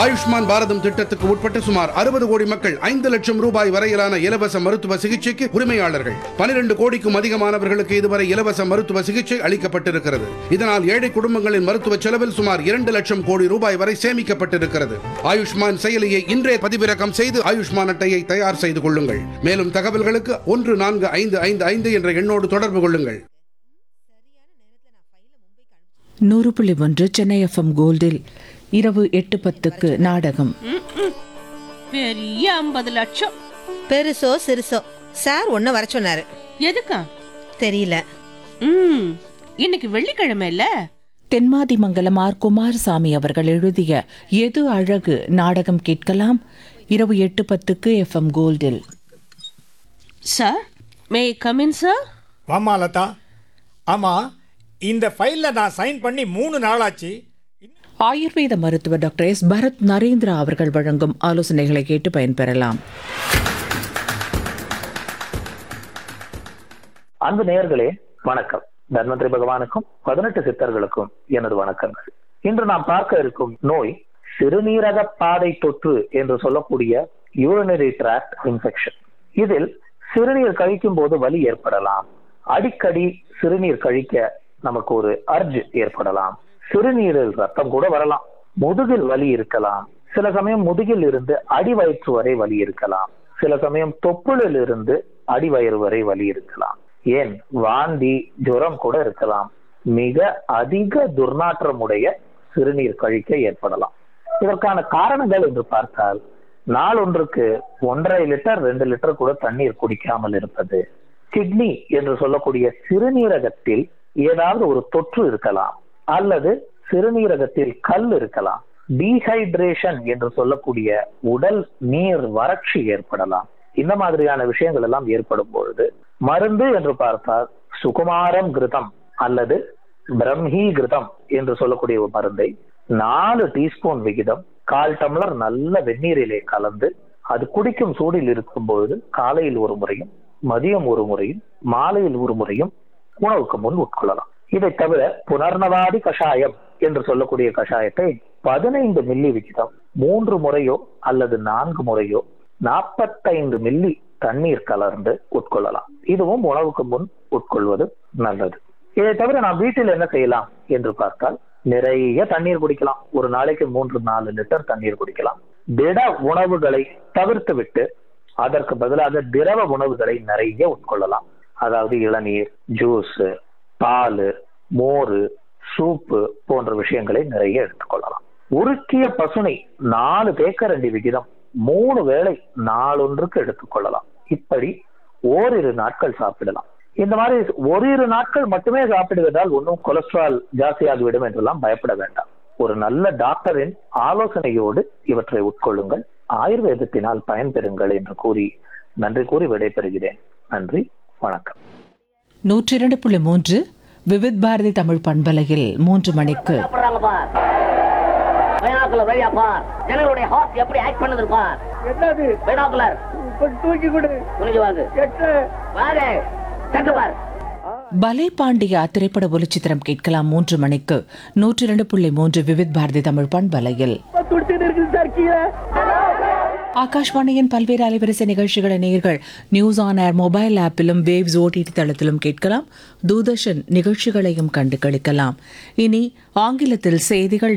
ஆயுஷ்மான் பாரதம் திட்டத்துக்கு உட்பட்ட சுமார் அறுபது கோடி மக்கள் ஐந்து லட்சம் ரூபாய் வரையிலான இலவச மருத்துவ சிகிச்சைக்கு உரிமையாளர்கள் பனிரெண்டு கோடிக்கும் அதிகமானவர்களுக்கு இதுவரை இலவச மருத்துவ சிகிச்சை அளிக்கப்பட்டிருக்கிறது இதனால் ஏழை குடும்பங்களின் மருத்துவ செலவில் சுமார் இரண்டு லட்சம் கோடி ரூபாய் வரை சேமிக்கப்பட்டிருக்கிறது ஆயுஷ்மான் செயலியை இன்றே பதிவிறக்கம் செய்து ஆயுஷ்மான் அட்டையை தயார் செய்து கொள்ளுங்கள் மேலும் தகவல்களுக்கு ஒன்று நான்கு ஐந்து ஐந்து ஐந்து என்ற எண்ணோடு தொடர்பு கொள்ளுங்கள் நூறு புள்ளி ஒன்று சென்னை எஃப்எம் கோல்டில் இரவு எட்டு பத்துக்கு நாடகம் பெரிய ஐம்பது லட்சம் பெருசோ சிறுசோ சார் ஒன்ன வர சொன்னாரு எதுக்கா தெரியல ம் இன்னைக்கு வெள்ளிக்கிழமை இல்ல தென்மாதி மங்கலம் ஆர் குமாரசாமி அவர்கள் எழுதிய எது அழகு நாடகம் கேட்கலாம் இரவு எட்டு பத்துக்கு எஃப்எம் கோல்டில் சார் மே கமின் சார் வாமா லதா ஆமா இந்த ஃபைல்ல நான் சைன் பண்ணி மூணு நாளாச்சு ஆயுர்வேத மருத்துவர் டாக்டர் எஸ் பரத் நரேந்திரா அவர்கள் வழங்கும் ஆலோசனைகளை கேட்டு பயன்பெறலாம் அன்பு நேயர்களே வணக்கம் தன்வந்திரி பகவானுக்கும் பதினெட்டு சித்தர்களுக்கும் எனது வணக்கங்கள் இன்று நாம் பார்க்க இருக்கும் நோய் சிறுநீரக பாதை தொற்று என்று சொல்லக்கூடிய யூரினரி ட்ராக்ட் இன்ஃபெக்ஷன் இதில் சிறுநீர் கழிக்கும் போது வலி ஏற்படலாம் அடிக்கடி சிறுநீர் கழிக்க நமக்கு ஒரு அர்ஜ் ஏற்படலாம் சிறுநீரில் ரத்தம் கூட வரலாம் முதுகில் வலி இருக்கலாம் சில சமயம் முதுகில் இருந்து அடிவயிற்று வரை வலி இருக்கலாம் சில சமயம் தொப்புளில் இருந்து அடிவயிறு வரை வலி இருக்கலாம் ஏன் வாந்தி ஜுரம் கூட இருக்கலாம் மிக அதிக துர்நாற்றமுடைய சிறுநீர் கழிக்க ஏற்படலாம் இதற்கான காரணங்கள் என்று பார்த்தால் நாளொன்றுக்கு ஒன்றரை லிட்டர் ரெண்டு லிட்டர் கூட தண்ணீர் குடிக்காமல் இருப்பது கிட்னி என்று சொல்லக்கூடிய சிறுநீரகத்தில் ஏதாவது ஒரு தொற்று இருக்கலாம் அல்லது சிறுநீரகத்தில் கல் இருக்கலாம் டீஹைட்ரேஷன் என்று சொல்லக்கூடிய உடல் நீர் வறட்சி ஏற்படலாம் இந்த மாதிரியான விஷயங்கள் எல்லாம் ஏற்படும் பொழுது மருந்து என்று பார்த்தால் சுகுமாரம் கிருதம் அல்லது பிரம்ஹி கிருதம் என்று சொல்லக்கூடிய ஒரு மருந்தை நாலு டீஸ்பூன் விகிதம் கால் டம்ளர் நல்ல வெந்நீரிலே கலந்து அது குடிக்கும் சூடில் இருக்கும் பொழுது காலையில் ஒரு முறையும் மதியம் ஒரு முறையும் மாலையில் ஒரு முறையும் உணவுக்கு முன் உட்கொள்ளலாம் இதை தவிர புனர்ணவாதி கஷாயம் என்று சொல்லக்கூடிய கஷாயத்தை பதினைந்து மில்லி விகிதம் மூன்று முறையோ அல்லது நான்கு முறையோ நாற்பத்தைந்து மில்லி தண்ணீர் கலர்ந்து உட்கொள்ளலாம் இதுவும் உணவுக்கு முன் உட்கொள்வது நல்லது இதை தவிர நாம் வீட்டில் என்ன செய்யலாம் என்று பார்த்தால் நிறைய தண்ணீர் குடிக்கலாம் ஒரு நாளைக்கு மூன்று நாலு லிட்டர் தண்ணீர் குடிக்கலாம் திட உணவுகளை தவிர்த்து விட்டு அதற்கு பதிலாக திரவ உணவுகளை நிறைய உட்கொள்ளலாம் அதாவது இளநீர் ஜூஸ் பால் மோர் சூப்பு போன்ற விஷயங்களை நிறைய எடுத்துக்கொள்ளலாம் உருக்கிய பசுனை நாலு தேக்கரண்டி விகிதம் மூணு வேளை நாளொன்றுக்கு எடுத்துக்கொள்ளலாம் இப்படி ஓரிரு நாட்கள் சாப்பிடலாம் இந்த மாதிரி ஓரிரு நாட்கள் மட்டுமே சாப்பிடுவதால் ஒன்றும் கொலஸ்ட்ரால் ஜாஸ்தியாகிவிடும் என்றெல்லாம் பயப்பட வேண்டாம் ஒரு நல்ல டாக்டரின் ஆலோசனையோடு இவற்றை உட்கொள்ளுங்கள் ஆயுர்வேதத்தினால் பயன்பெறுங்கள் என்று கூறி நன்றி கூறி விடைபெறுகிறேன் நன்றி வணக்கம் நூற்றி இரண்டு புள்ளி மூன்று விவித் பாரதி தமிழ் பண்பலையில் மூன்று மணிக்கு சாப்பிடுறாங்க பார் பைனாக்குலர் வழியா பார் ஜனங்களுடைய ஹார்ட் எப்படி ஆக்ட் பண்ணுது பார் என்னது பைனாக்குலர் தூக்கி கொடு துணிஞ்சு வாங்க எட்டு வாங்க சட்டு பார் பலே பாண்டியா திரைப்பட ஒலிச்சித்திரம் கேட்கலாம் மூன்று மணிக்கு நூற்றி இரண்டு புள்ளி மூன்று விவித் பாரதி தமிழ் பண்பலையில் துடிச்சுட்டு இருக்குது சார் கீழே ஆகாஷ்வாணியின் பல்வேறு அலைவரிசை நிகழ்ச்சிகளை நேர்கள் நியூஸ் ஆன் ஏர் மொபைல் ஆப்பிலும் வேவ்ஸ் ஓடிடி தளத்திலும் கேட்கலாம் தூர்தர்ஷன் நிகழ்ச்சிகளையும் கண்டு களிக்கலாம் இனி ஆங்கிலத்தில் செய்திகள்